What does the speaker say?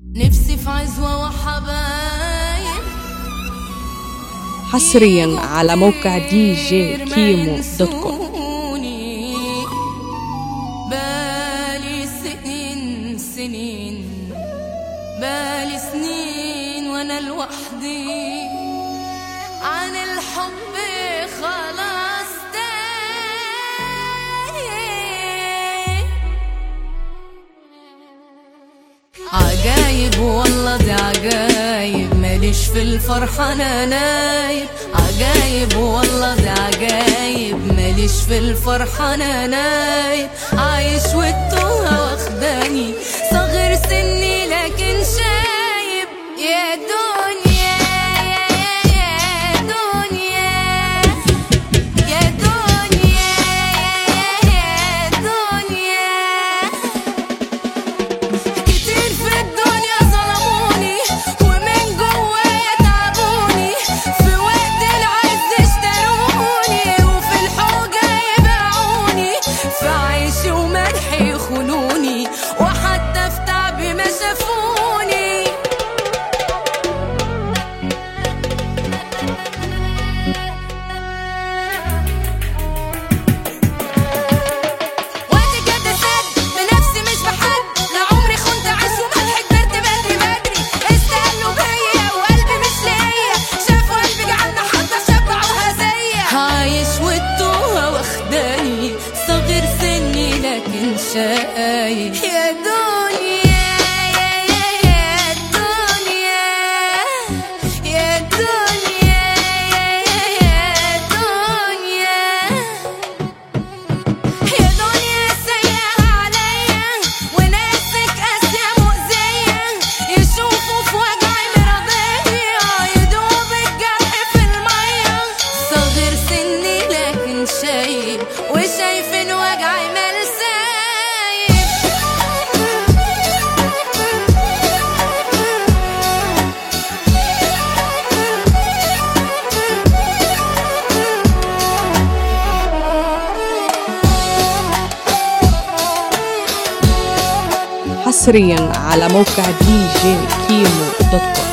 نفسي في عزوة وحبايب حصريا على موقع دي جي كيمو دوت كوم ينسوني. بالي سنين سنين بالي سنين وانا لوحدي عن الحب خلاص تايه عجايب والله دي عجايب ماليش في الفرحة انا نايب عجايب والله دي عجايب ماليش في الفرحة انا نايب عايش والتوهة واخداني صغير سني لكن شايب يا دنيا يا دنيا يا دنيا يا دنيا كتير في الدنيا ظلموني ومن جوايا تعبوني في وقت العز اشتروني وفي الحوجة يبيعوني في عيشي ومدحي يخونوني وحتى في تعبي ما شافوني وقت جد سد بنفسي مش بحد لا عمري خنت عيش وملح كبرت بدري بدري استقلوا بيا وقلبي مش ليا شافوا قلبي جعلنا حتى شبعوا هزية عايش والتوهة واخداني صغير سني لكن شايب يا دنيا يا يا يا دنيا يا دنيا يا يا دنيا يا دنيا سيئة عليا وناسك قاسية مؤذية يشوفوا في وجعي مرضية يدوب الجرح في المية صغير سني لكن شايب وشايفين وجعي مال حصريا على موقع دي جي كيمو دوت كوم